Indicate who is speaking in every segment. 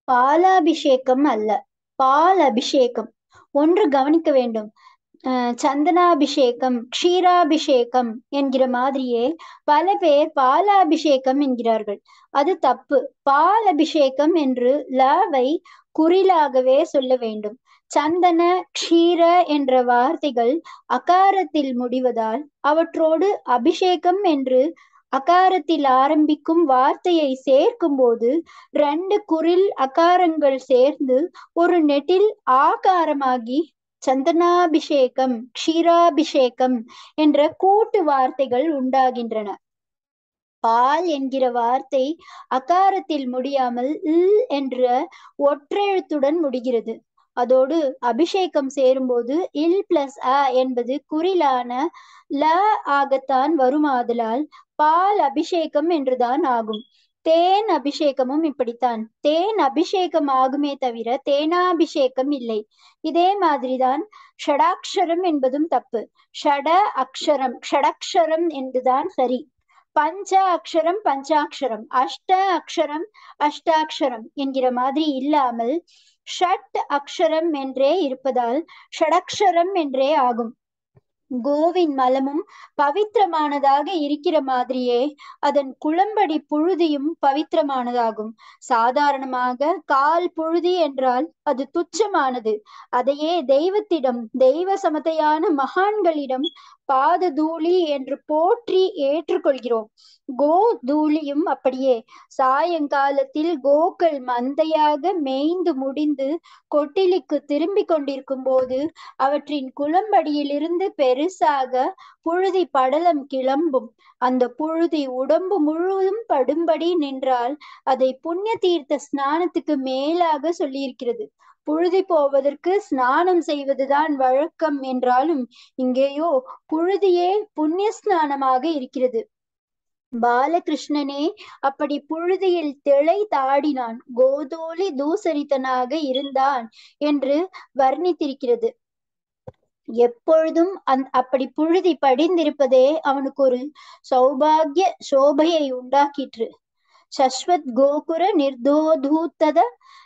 Speaker 1: பாலாபிஷேகம் அல்ல பால் அபிஷேகம் ஒன்று கவனிக்க வேண்டும் அஹ் சந்தனாபிஷேகம் க்ஷீராபிஷேகம் என்கிற மாதிரியே பல பேர் பாலாபிஷேகம் என்கிறார்கள் அது தப்பு பால் அபிஷேகம் என்று லவை குறிலாகவே சொல்ல வேண்டும் சந்தன க்ஷீர என்ற வார்த்தைகள் அகாரத்தில் முடிவதால் அவற்றோடு அபிஷேகம் என்று அகாரத்தில் ஆரம்பிக்கும் வார்த்தையை சேர்க்கும் போது ரெண்டு குரில் அகாரங்கள் சேர்ந்து ஒரு நெட்டில் ஆகாரமாகி சந்தனாபிஷேகம் க்ஷீராபிஷேகம் என்ற கூட்டு வார்த்தைகள் உண்டாகின்றன பால் என்கிற வார்த்தை அகாரத்தில் முடியாமல் இல் என்ற ஒற்றெழுத்துடன் முடிகிறது அதோடு அபிஷேகம் சேரும்போது இல் பிளஸ் அ என்பது குறிலான ல ஆகத்தான் வருமாதலால் பால் அபிஷேகம் என்றுதான் ஆகும் தேன் அபிஷேகமும் இப்படித்தான் தேன் அபிஷேகம் ஆகுமே தவிர தேனாபிஷேகம் இல்லை இதே மாதிரிதான் ஷடாக்ஷரம் என்பதும் தப்பு ஷட அக்ஷரம் ஷடக்ஷரம் என்றுதான் சரி பஞ்ச அக்ஷரம் பஞ்சாட்சரம் அஷ்ட அக்ஷரம் அஷ்டாட்சரம் என்கிற மாதிரி இல்லாமல் ஷட் அக்ஷரம் என்றே இருப்பதால் ஷடக்ஷரம் என்றே ஆகும் கோவின் மலமும் பவித்திரமானதாக இருக்கிற மாதிரியே அதன் குளம்படி புழுதியும் பவித்திரமானதாகும் சாதாரணமாக கால் புழுதி என்றால் அது துச்சமானது அதையே தெய்வத்திடம் தெய்வ சமதையான மகான்களிடம் பாத தூளி என்று போற்றி ஏற்றுக்கொள்கிறோம் கோ தூளியும் அப்படியே சாயங்காலத்தில் கோக்கள் மந்தையாக மேய்ந்து முடிந்து கொட்டிலிக்கு திரும்பி கொண்டிருக்கும் போது அவற்றின் குளம்படியிலிருந்து பெருசாக புழுதி படலம் கிளம்பும் அந்த புழுதி உடம்பு முழுவதும் படும்படி நின்றால் அதை புண்ணிய தீர்த்த ஸ்நானத்துக்கு மேலாக சொல்லியிருக்கிறது புழுதி போவதற்கு ஸ்நானம் செய்வதுதான் வழக்கம் என்றாலும் இங்கேயோ புழுதியே புண்ணிய ஸ்நானமாக இருக்கிறது பாலகிருஷ்ணனே அப்படி புழுதியில் திளை தாடினான் கோதோலி தூசரித்தனாக இருந்தான் என்று வர்ணித்திருக்கிறது எப்பொழுதும் அந் அப்படி புழுதி படிந்திருப்பதே அவனுக்கு ஒரு சௌபாகிய சோபையை உண்டாக்கிற்று சஸ்வத் கோகுர நிர்தோதூத்தத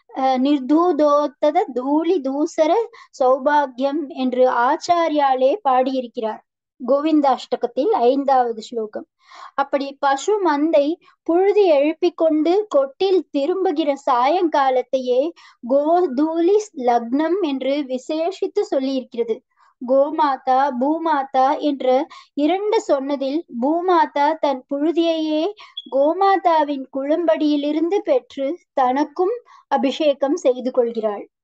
Speaker 1: நிர்தூதோத்தத தூளி தூசர சௌபாகியம் என்று ஆச்சாரியாலே பாடியிருக்கிறார் கோவிந்தாஷ்டகத்தில் ஐந்தாவது ஸ்லோகம் அப்படி பசு மந்தை புழுதி எழுப்பிக் கொண்டு கொட்டில் திரும்புகிற சாயங்காலத்தையே கோதூலி லக்னம் என்று விசேஷித்து சொல்லியிருக்கிறது கோமாதா பூமாதா என்ற இரண்டு சொன்னதில் பூமாதா தன் புழுதியையே கோமாதாவின் குளம்படியிலிருந்து பெற்று தனக்கும் அபிஷேகம் செய்து கொள்கிறாள்